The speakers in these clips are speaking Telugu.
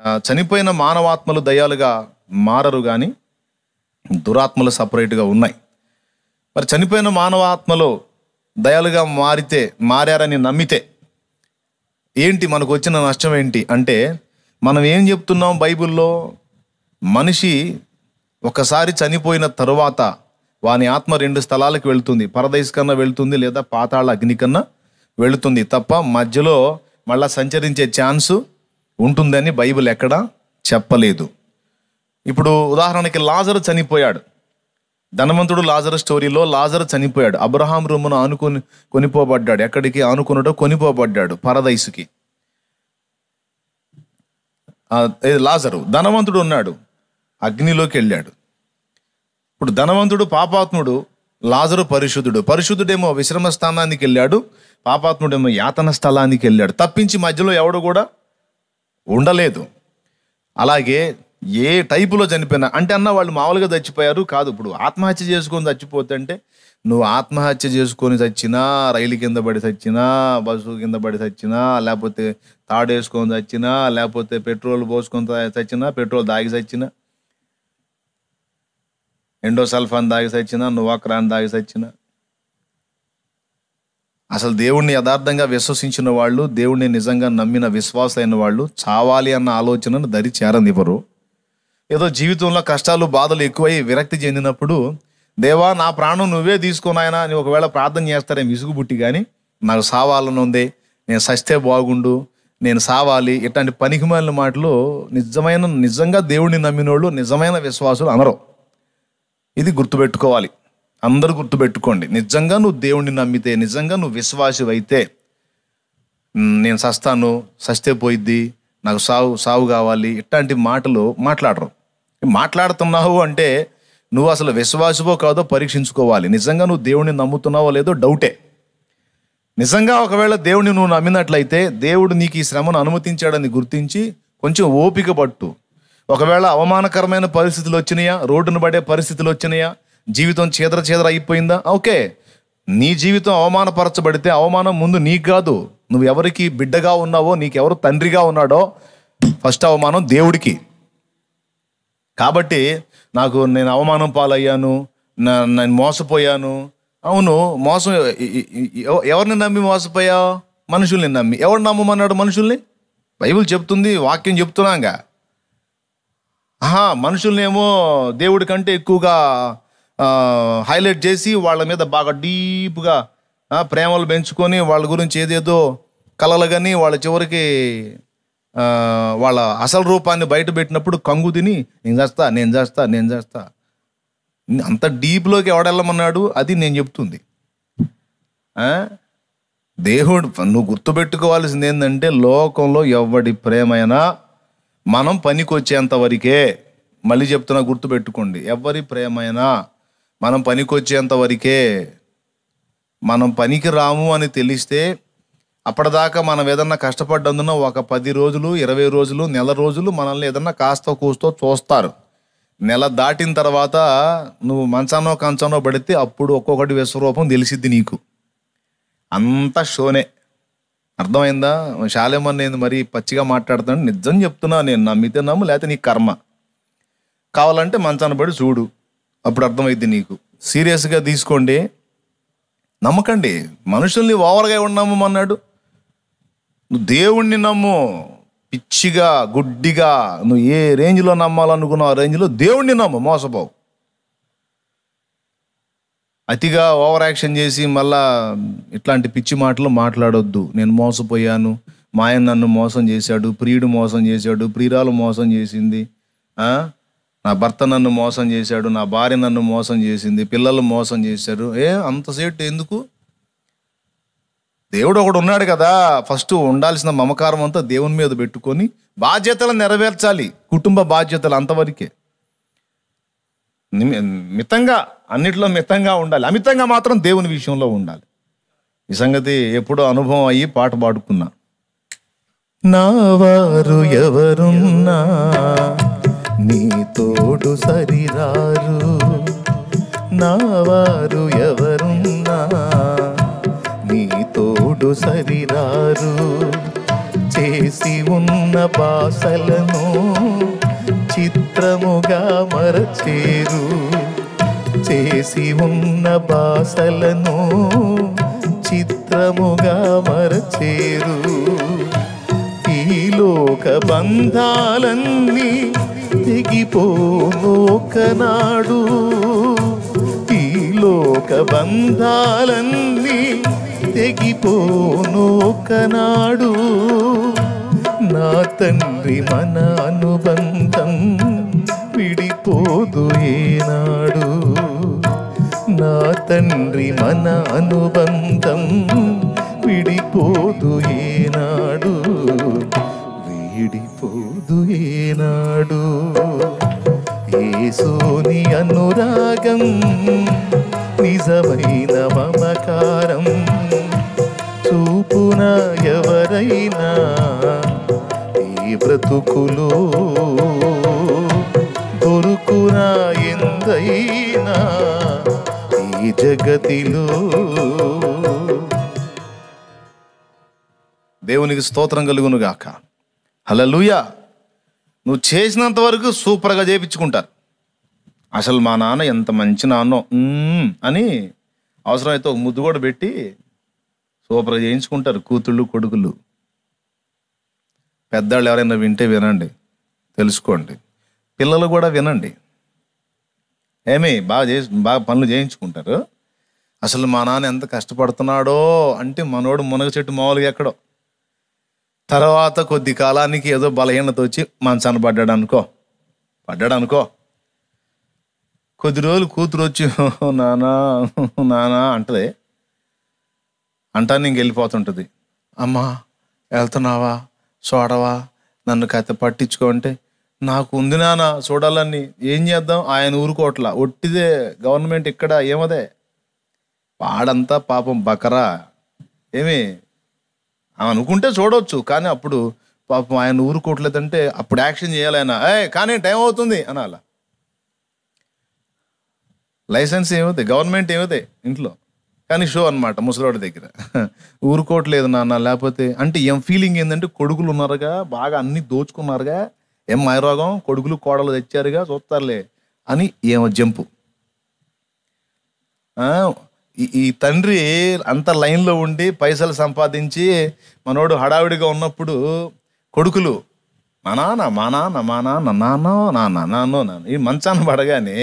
ఆ, చనిపోయిన మానవాత్మలు దయాలుగా మారరు కానీ దురాత్మలు సపరేట్గా ఉన్నాయి మరి చనిపోయిన మానవాత్మలు దయాలుగా మారితే మారారని నమ్మితే ఏంటి మనకు వచ్చిన నష్టం ఏంటి అంటే మనం ఏం చెప్తున్నాం బైబిల్లో మనిషి ఒకసారి చనిపోయిన తరువాత వాని ఆత్మ రెండు స్థలాలకు వెళ్తుంది పరదేశ్ కన్నా వెళ్తుంది లేదా పాతాళ అగ్ని కన్నా వెళుతుంది తప్ప మధ్యలో మళ్ళా సంచరించే ఛాన్స్ ఉంటుందని బైబిల్ ఎక్కడా చెప్పలేదు ఇప్పుడు ఉదాహరణకి లాజరు చనిపోయాడు ధనవంతుడు లాజరు స్టోరీలో లాజరు చనిపోయాడు అబ్రహాం రొమ్మును ఆనుకొని కొనిపోబడ్డాడు ఎక్కడికి ఆనుకున్నటో కొనిపోబడ్డాడు పరదైసుకి ఆ, ఏ లాజరు ధనవంతుడు ఉన్నాడు అగ్నిలోకి వెళ్ళాడు ఇప్పుడు ధనవంతుడు పాపాత్ముడు లాజరు పరిశుద్ధుడు పరిశుద్ధుడేమో విశ్రమ స్థానానికి వెళ్ళాడు పాపాత్ముడేమో యాతన స్థలానికి వెళ్ళాడు తప్పించి మధ్యలో ఎవడు కూడా ఉండలేదు అలాగే ఏ టైపులో చనిపోయినా అంటే అన్న వాళ్ళు మామూలుగా చచ్చిపోయారు కాదు ఇప్పుడు ఆత్మహత్య చేసుకొని చచ్చిపోతే అంటే నువ్వు ఆత్మహత్య చేసుకొని చచ్చినా రైలు కింద పడి చచ్చినా బస్సు కింద పడి చచ్చినా లేకపోతే తాడేసుకొని చచ్చినా లేకపోతే పెట్రోల్ పోసుకొని తా- చచ్చినా పెట్రోల్ దాగి చచ్చినా ఎండోసల్ఫాన్ దాగి చచ్చినా నువాక్రాన్ దాగి చచ్చినా అసలు దేవుణ్ణి యథార్థంగా విశ్వసించిన వాళ్ళు దేవుణ్ణి నిజంగా నమ్మిన విశ్వాసైన వాళ్ళు చావాలి అన్న ఆలోచనను దరి చేరనివ్వరు ఏదో జీవితంలో కష్టాలు బాధలు ఎక్కువై విరక్తి చెందినప్పుడు దేవా నా ప్రాణం నువ్వే తీసుకున్నాయనా అని ఒకవేళ ప్రార్థన చేస్తారే విసుగు పుట్టి కానీ నాకు సావాలని ఉంది నేను సస్తే బాగుండు నేను సావాలి ఇట్లాంటి పనికిమాలిన మాటలు నిజమైన నిజంగా దేవుణ్ణి నమ్మినోళ్ళు నిజమైన విశ్వాసులు అనరు ఇది గుర్తుపెట్టుకోవాలి అందరూ గుర్తుపెట్టుకోండి నిజంగా నువ్వు దేవుణ్ణి నమ్మితే నిజంగా నువ్వు విశ్వాసివైతే "మ్, నేను సస్తాను సస్తే పోయిద్ది నాకు సావు సావు కావాలి ఇట్లాంటి మాటలు మాట్లాడరు మాట్లాడుతున్నావు అంటే నువ్వు అసలు విశ్వాసవో కాదో పరీక్షించుకోవాలి నిజంగా నువ్వు దేవుణ్ణి నమ్ముతున్నావో లేదో డౌటే నిజంగా ఒకవేళ దేవుడిని నువ్వు నమ్మినట్లయితే దేవుడు నీకు ఈ శ్రమను అనుమతించాడని గుర్తించి కొంచెం ఓపిక పట్టు ఒకవేళ అవమానకరమైన పరిస్థితులు వచ్చినాయా రోడ్డును పడే పరిస్థితులు వచ్చినాయా జీవితం చీదర చీదర అయిపోయిందా ఓకే నీ జీవితం అవమానపరచబడితే అవమానం ముందు నీకు కాదు నువ్వు ఎవరికి బిడ్డగా ఉన్నావో నీకెవరు తండ్రిగా ఉన్నాడో ఫస్ట్ అవమానం దేవుడికి కాబట్టి నాకు నేను అవమానం పాలయ్యాను నా- నేను మోసపోయాను అవును మోసం ఎ- ఎ- ఎ- ఎవరిని నమ్మి మోసపోయావు మనుషుల్ని నమ్మి ఎవరు నమ్మమన్నాడు మనుషుల్ని బైబిల్ చెప్తుంది వాక్యం చెప్తున్నాగా ఆహా మనుషుల్నేమో దేవుడి కంటే ఎక్కువగా ఆ, హైలైట్ చేసి వాళ్ళ మీద బాగా డీప్గా ఆ, ప్రేమలు పెంచుకొని వాళ్ళ గురించి ఏదేదో కలలు కానీ వాళ్ళ చివరికి ఆ, వాళ్ళ అసలు రూపాన్ని బయట పెట్టినప్పుడు కంగు తిని నేను చేస్తా నేను చేస్తా నేను చేస్తా అంత డీప్లోకి ఎవడెళ్ళమన్నాడు అది నేను చెప్తుంది ఆ? దేవుడు నువ్వు గుర్తుపెట్టుకోవాల్సింది ఏంటంటే లోకంలో ఎవడి ప్రేమైనా మనం పనికొచ్చేంత వరకే మళ్ళీ చెప్తున్నా గుర్తుపెట్టుకోండి ఎవరి ప్రేమైనా మనం పనికొచ్చేంత వరకే మనం పనికి రాము అని తెలిస్తే అప్పటిదాకా మనం ఏదన్నా కష్టపడ్డందున ఒక పది రోజులు ఇరవై రోజులు నెల రోజులు మనల్ని ఏదన్నా కాస్త కూస్తో చూస్తారు నెల దాటిన తర్వాత నువ్వు మంచానో కంచానో పడితే అప్పుడు ఒక్కొక్కటి విశ్వరూపం తెలిసిద్ది నీకు అంత షోనే అర్థమైందా శాలేమన్ నేను మరి పచ్చిగా మాట్లాడుతాను నిజం చెప్తున్నా నేను నమ్మితే నమ్ము లేకపోతే నీ కర్మ కావాలంటే మంచాన పడి చూడు అప్పుడు అర్థమైద్ది నీకు సీరియస్గా తీసుకోండి నమ్మకండి మనుషుల్ని ఓవర్గా నమ్మమన్నాడు నువ్వు దేవుణ్ణి నమ్ము పిచ్చిగా గుడ్డిగా నువ్వు ఏ రేంజ్లో నమ్మాలనుకున్నావు ఆ రేంజ్లో దేవుణ్ణి నమ్ము మోసపోవు అతిగా ఓవర్ యాక్షన్ చేసి మళ్ళా ఇట్లాంటి పిచ్చి మాటలు మాట్లాడొద్దు నేను మోసపోయాను మా ఆయన నన్ను మోసం చేశాడు ప్రియుడు మోసం చేశాడు ప్రియురాలు మోసం చేసింది ఆ? నా భర్త నన్ను మోసం చేశాడు నా భార్య నన్ను మోసం చేసింది పిల్లలు మోసం చేశారు ఏ అంతసేటు ఎందుకు దేవుడు ఒకడు ఉన్నాడు కదా ఫస్ట్ ఉండాల్సిన మమకారం అంతా దేవుని మీద పెట్టుకొని బాధ్యతలు నెరవేర్చాలి కుటుంబ బాధ్యతలు అంతవరకే నిమి- మితంగా అన్నిట్లో మితంగా ఉండాలి అమితంగా మాత్రం దేవుని విషయంలో ఉండాలి ఈ సంగతి ఎప్పుడో అనుభవం అయ్యి పాట పాడుకున్నా నా వారు ఎవరున్నా నీ తోడు సరిరారు నా వారు ఎవరున్నా నీ తోడు సరిరారు చేసి ఉన్న బాసలను చిత్రముగా మరచేరు చేసి ఉన్న బాసలను చిత్రముగా మరచేరు ఈ లోక బంధాలన్నీ తెగిపోను ఒకనాడు ఈ లోక బంధాలన్నీ తెగిపోను ఒకనాడు నా తండ్రి మన అనుబంధం విడిపోదు ఏనాడు నా తండ్రి మన అనుబంధం విడిపోదు ఏనాడు వీడిపోదు ఏనాడు ఏసోని అనురాగం నిజమైన మమకారం చూపున ఎవరైనా ఈ బ్రతుకులో దొరుకునా ఎందైనా ఈ జగతిలో దేవునికి స్తోత్రం కలుగును గాక హల్లెలూయా నువ్వు చేసినంత వరకు సూపర్గా చేపించుకుంటారు అసలు మా నాన్న ఎంత మంచి నాన్నో మ్మ్ అని అవసరమైతే ఒక ముద్దు కూడా పెట్టి సూపర్గా చేయించుకుంటారు కూతుళ్ళు కొడుకులు పెద్దవాళ్ళు ఎవరైనా వింటే వినండి తెలుసుకోండి పిల్లలు కూడా వినండి ఏమి బాగా చేసి బాగా పనులు చేయించుకుంటారు అసలు మా నాన్న ఎంత కష్టపడుతున్నాడో అంటే మనోడు మునగ చెట్టు మామూలుగా ఎక్కడో తర్వాత కొద్ది కాలానికి ఏదో బలహీనత వచ్చి మంచాన పడ్డాడు అనుకో పడ్డాడు అనుకో కొద్ది రోజులు కూతురు వచ్చి "ఓ నానా నానా అంటది అంటాను ఇంక వెళ్ళిపోతుంటుంది అమ్మా వెళ్తున్నావా చూడవా నన్ను కథ పట్టించుకో అంటే నాకు ఉంది నాన్న చూడాలని ఏం చేద్దాం ఆయన ఊరుకోవట్లా ఒట్టిదే గవర్నమెంట్ ఇక్కడ ఏమదే వాడంతా పాపం బకరా ఏమి ఆమె అనుకుంటే చూడవచ్చు కానీ అప్పుడు పాపం ఆయన ఊరుకోవట్లేదంటే అప్పుడు యాక్షన్ చేయాలి ఆయన ఏ కానీ టైం అవుతుంది అనాల లైసెన్స్ ఏమవుతాయి గవర్నమెంట్ ఏమవుతాయి ఇంట్లో కానీ షో అన్నమాట ముసలోడి దగ్గర ఊరుకోవట్లేదు నాన్న లేకపోతే అంటే ఏం ఫీలింగ్ ఏంటంటే కొడుకులు ఉన్నారుగా బాగా అన్ని దోచుకున్నారుగా ఏం మాయరోగం కొడుకులు కోడలు తెచ్చారుగా చూస్తారులే అని ఏమో జంపు ఆ, ఈ- ఈ తండ్రి అంత లైన్లో ఉండి పైసలు సంపాదించి మనోడు హడావిడిగా ఉన్నప్పుడు కొడుకులు మా నాన్న మా నాన్న మా నాన్న నాన్నో నాన్న నాన్నో నాన్న ఈ మంచాన్ని పడగానే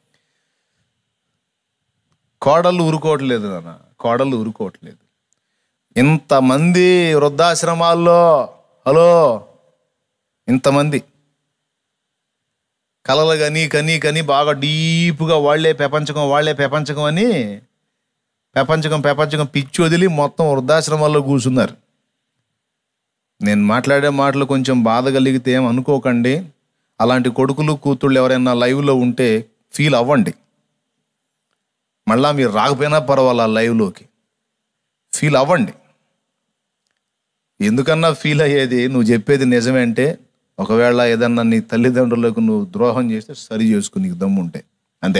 కోడళ్ళు ఊరుకోవట్లేదు నాన్న కోడళ్ళు ఊరుకోవట్లేదు ఇంతమంది వృద్ధాశ్రమాల్లో హలో ఇంతమంది కలలు కని కని కని బాగా డీప్గా వాళ్ళే ప్రపంచకం వాళ్ళే ప్రపంచకం అని ప్రపంచకం ప్రపంచకం పిచ్చి వదిలి మొత్తం వృద్ధాశ్రమాల్లో కూర్చున్నారు నేను మాట్లాడే మాటలు కొంచెం బాధ కలిగితే ఏం అనుకోకండి అలాంటి కొడుకులు కూతుళ్ళు ఎవరైనా లైవ్లో ఉంటే ఫీల్ అవ్వండి మళ్ళా మీరు రాకపోయినా పర్వాలా లైవ్లోకి ఫీల్ అవ్వండి ఎందుకన్నా ఫీల్ అయ్యేది నువ్వు చెప్పేది నిజమే అంటే ఒకవేళ ఏదన్నా నీ తల్లిదండ్రులకు నువ్వు ద్రోహం చేస్తే సరి చేసుకుని నీకు దమ్ము ఉంటే అంతే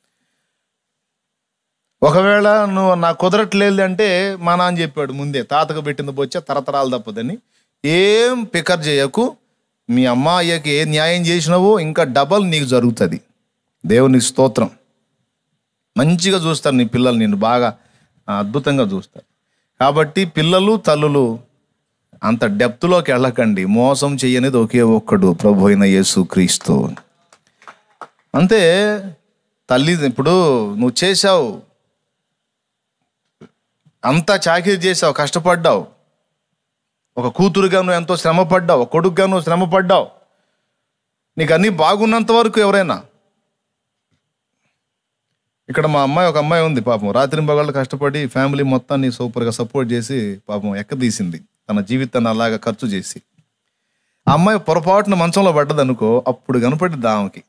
ఒకవేళ నువ్వు నాకు కుదరట్లేదు అంటే మా నాన్న చెప్పాడు ముందే తాతకు పెట్టింది బొచ్చ తరతరాలు తప్పదని ఏం పికర్ చేయకు మీ అమ్మ అయ్యకి ఏ న్యాయం చేసినావో ఇంకా డబల్ నీకు జరుగుతుంది దేవుని స్తోత్రం మంచిగా చూస్తారు నీ పిల్లలు నిన్ను బాగా ఆ, అద్భుతంగా చూస్తారు కాబట్టి పిల్లలు తల్లులు అంత డెప్త్లోకి వెళ్ళకండి మోసం చెయ్యనిది ఒకే ఒక్కడు ప్రభు అయిన యేసు క్రీస్తు అంతే తల్లి ఇప్పుడు నువ్వు చేశావు అంతా చాకిరీ చేసావు కష్టపడ్డావు ఒక కూతురుగా నువ్వు ఎంతో శ్రమ పడ్డావు ఒక కొడుకుగా నువ్వు శ్రమ పడ్డావు నీకు అన్నీ బాగున్నంత వరకు ఎవరైనా ఇక్కడ మా అమ్మాయి ఒక అమ్మాయి ఉంది పాపం రాత్రి పగళ్ళు కష్టపడి ఫ్యామిలీ మొత్తాన్ని సూపర్గా సపోర్ట్ చేసి పాపం ఎక్కదీసింది తన జీవితాన్ని అలాగా ఖర్చు చేసి ఆ అమ్మాయి పొరపాటున మంచంలో పడ్డది అనుకో అప్పుడు కనపడింది ఆమెకి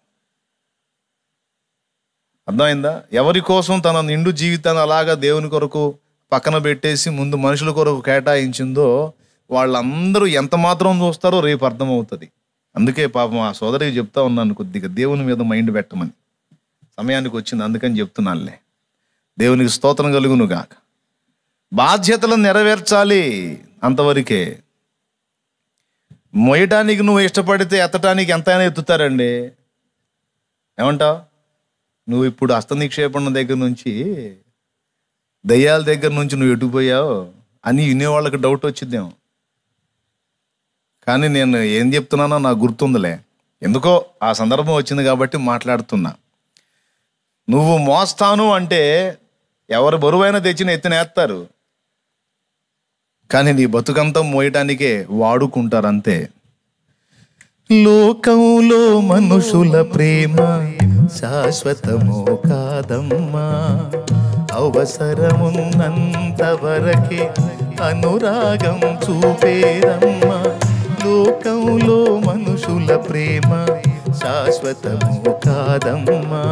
అర్థమైందా ఎవరి కోసం తన నిండు జీవితాన్ని అలాగా దేవుని కొరకు పక్కన పెట్టేసి ముందు మనుషుల కొరకు కేటాయించిందో వాళ్ళందరూ ఎంత మాత్రం చూస్తారో రేపు అర్థమవుతుంది అందుకే పాపం ఆ సోదరికి చెప్తా ఉన్నాను కొద్దిగా దేవుని మీద మైండ్ పెట్టమని సమయానికి వచ్చింది అందుకని చెప్తున్నానులే దేవునికి స్తోత్రం కలుగును గాక బాధ్యతలను నెరవేర్చాలి అంతవరకే మోయటానికి నువ్వు ఇష్టపడితే ఎత్తటానికి ఎంతైనా ఎత్తుతారండి ఏమంటావు నువ్వు ఇప్పుడు హస్త నిక్షేపణ దగ్గర నుంచి దయ్యాల దగ్గర నుంచి నువ్వు ఎటుపోయావు అని వినేవాళ్ళకి డౌట్ వచ్చిద్దేమో కానీ నేను ఏం చెప్తున్నానో నాకు గుర్తుందిలే ఎందుకో ఆ సందర్భం వచ్చింది కాబట్టి మాట్లాడుతున్నా నువ్వు మోస్తాను అంటే ఎవరు బరువైనా తెచ్చిన ఎత్తునేస్తారు కానీ నీ బతుకంతా మోయటానికే వాడుకుంటారు అంతే లోకంలో మనుషుల ప్రేమ శాశ్వతమో కాదమ్మా అవసరమున్నంత వరకే అనురాగం చూపేరమ్మా లోకంలో మనుషుల ప్రేమ శాశ్వతము కాదమ్మా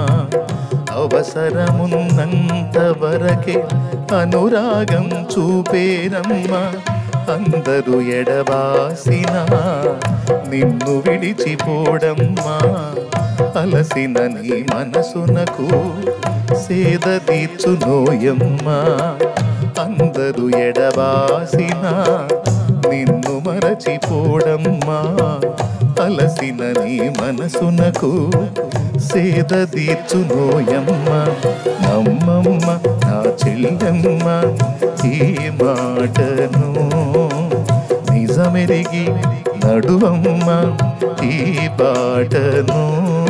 అవసరమున్నంత వరకే అనురాగం చూపేరమ్మా అందరూ ఎడబాసిన నిన్ను విడిచిపోడమ్మా అలసిన నీ మనసునకు సేద తీర్చునోయమ్మా అందరూ ఎడబాసిన నిన్ను మరచిపోడమ్మా అలసిన నీ మనసునకు సేద తీర్చునోయమ్మ అమ్మమ్మ నా చెల్లెమ్మ ఈ మాటను నిజమెరిగి నడువమ్మ ఈ బాటను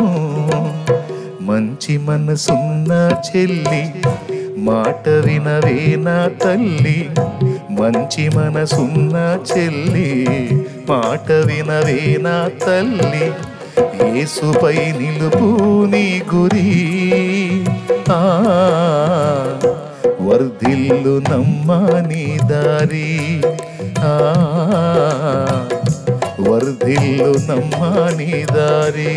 మంచి మనసున్న చెల్లి మాట వినవే నా తల్లి మంచి మనసున్న చెల్లి మాట వినవే నా తల్లి యేసుపై నిలుపు నీ గురి ఆ వర్ధిల్లు నమ్మని దారి ఆ వర్ధిల్లు నమ్మని దారి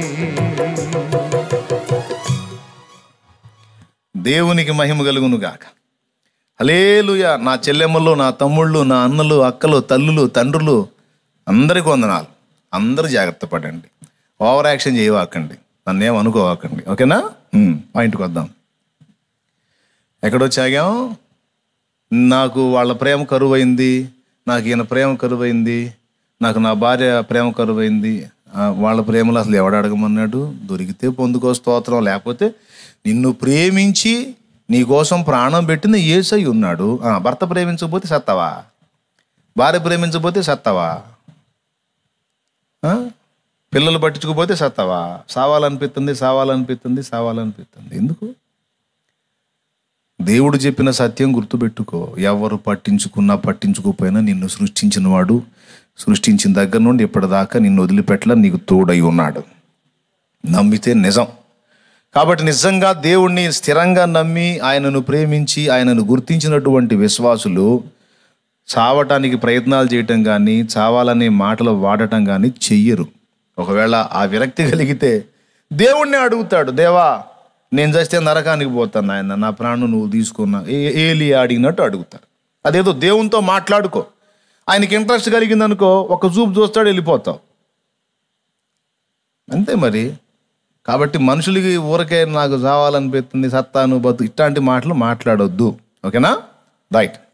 దేవునికి మహిమ కలుగును గాక హలేలుయ నా చెల్లెమ్మలు నా తమ్ముళ్ళు నా అన్నలు అక్కలు తల్లులు తండ్రులు అందరికి వందనాలు అందరూ జాగ్రత్త పడండి ఓవర్ యాక్షన్ చేయవాకండి నన్నేం అనుకోవాకండి ఓకేనా ఉమ్, పాయింట్కి వద్దాం ఎక్కడొచ్చాగాం నాకు వాళ్ళ ప్రేమ కరువైంది నాకు ఈయన ప్రేమ కరువైంది నాకు నా భార్య ప్రేమ కరువైంది ఆ, వాళ్ళ ప్రేమలో అసలు ఎవడు అడగమన్నాడు దొరికితే పొందుకో స్తోత్రం లేకపోతే నిన్ను ప్రేమించి నీ కోసం ప్రాణం పెట్టిన ఏసై ఉన్నాడు ఆ, భర్త ప్రేమించకపోతే సత్తవా భార్య ప్రేమించకపోతే సత్తవా ఆ? పిల్లలు పట్టించుకోపోతే సత్తవా సావాలనిపిస్తుంది సావాలనిపిస్తుంది సావాలనిపిస్తుంది ఎందుకు దేవుడు చెప్పిన సత్యం గుర్తుపెట్టుకో ఎవరు పట్టించుకున్నా పట్టించుకోపోయినా నిన్ను సృష్టించిన వాడు సృష్టించిన దగ్గర నుండి ఇప్పటిదాకా నిన్ను వదిలిపెట్టలా నీకు తోడై ఉన్నాడు నమ్మితే నిజం కాబట్టి నిజంగా దేవుణ్ణి స్థిరంగా నమ్మి ఆయనను ప్రేమించి ఆయనను గుర్తించినటువంటి విశ్వాసులు చావటానికి ప్రయత్నాలు చేయటం కానీ చావాలనే మాటలు వాడటం కానీ చెయ్యరు ఒకవేళ ఆ విరక్తి కలిగితే దేవుణ్ణి అడుగుతాడు దేవా నేను చేస్తే నరకానికి పోతాను ఆయన నా ప్రాణం నువ్వు తీసుకున్నా ఏ- ఏలి అడిగినట్టు అడుగుతారు అదేదో దేవునితో మాట్లాడుకో ఆయనకి ఇంట్రెస్ట్ కలిగిందనుకో ఒక చూపు చూస్తాడు వెళ్ళిపోతావు అంతే మరి కాబట్టి మనుషులకి ఊరకే నాకు చావాలనిపిస్తుంది సత్తాను బతు ఇట్లాంటి మాటలు మాట్లాడొద్దు ఓకేనా రైట్